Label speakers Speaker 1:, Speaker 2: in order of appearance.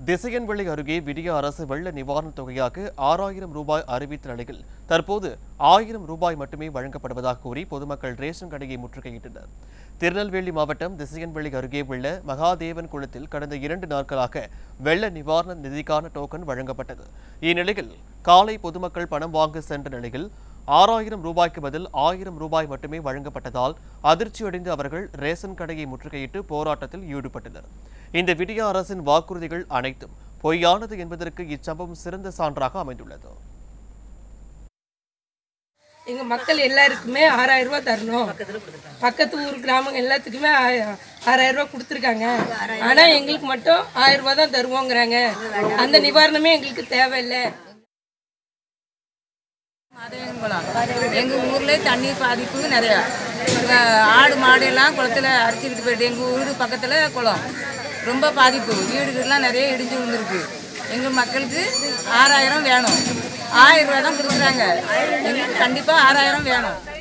Speaker 1: திசையன்வெளி அருகே விடிய அரசு வெள்ள நிவாரணத் தொகையாக ஆறாயிரம் ரூபாய் அறிவித்த நிலையில் தற்போது ஆயிரம் ரூபாய் மட்டுமே வழங்கப்படுவதாக கூறி பொதுமக்கள் ரேஷன் கடையை முற்றுகையிட்டனர் திருநெல்வேலி மாவட்டம் திசையன்வெளி அருகே உள்ள மகாதேவன் குளத்தில் கடந்த இரண்டு நாட்களாக வெள்ள நிவாரண நிதிக்கான டோக்கன் வழங்கப்பட்டது இந்நிலையில் காலை பொதுமக்கள் பணம் வாங்க சென்ற நிலையில் ஆறாயிரம் ரூபாய்க்கு பதில் ஆயிரம் ரூபாய் மட்டுமே வழங்கப்பட்டதால் அதிர்ச்சியடைந்த அவர்கள் ரேஷன் கடையை முற்றுகையிட்டு போராட்டத்தில் ஈடுபட்டனர் இந்த விடிய அரசின் வாக்குறுதிகள் அனைத்தும் பொய்யானது என்பதற்கு இச்சம்பவம் சிறந்த சான்றாக அமைந்துள்ளது
Speaker 2: எங்க மக்கள் எல்லாருக்குமே ஆறாயிரம் ரூபாய் தரணும் பக்கத்து ஊர் கிராமங்க எல்லாத்துக்குமே ஆ- ஆறாயிரம் ரூபாய் கொடுத்துருக்காங்க ஆனா எங்களுக்கு மட்டும் ஆயிரம் ரூபாய் தான் தருவோங்கிறாங்க அந்த நிவாரணமே எங்களுக்கு தேவையில்லை
Speaker 3: மாதவன்குளம் எங்கள் ஊரில் தண்ணீர் பாதிப்பு நிறையா இங்க ஆடு மாடு எல்லாம் குளத்துல அடிச்சுக்கிட்டு போயிட்டு எங்கள் வீடு பக்கத்தில் குளம் ரொம்ப பாதிப்பு வீடுகள்லாம் நிறைய இடிஞ்சு விழுந்துருக்கு எங்கள் மக்களுக்கு ஆறாயிரம் வேணும் ஆயிரம் ரூபாய் தான் கொடுக்குறாங்க எங்களுக்கு கண்டிப்பாக ஆறாயிரம் வேணும்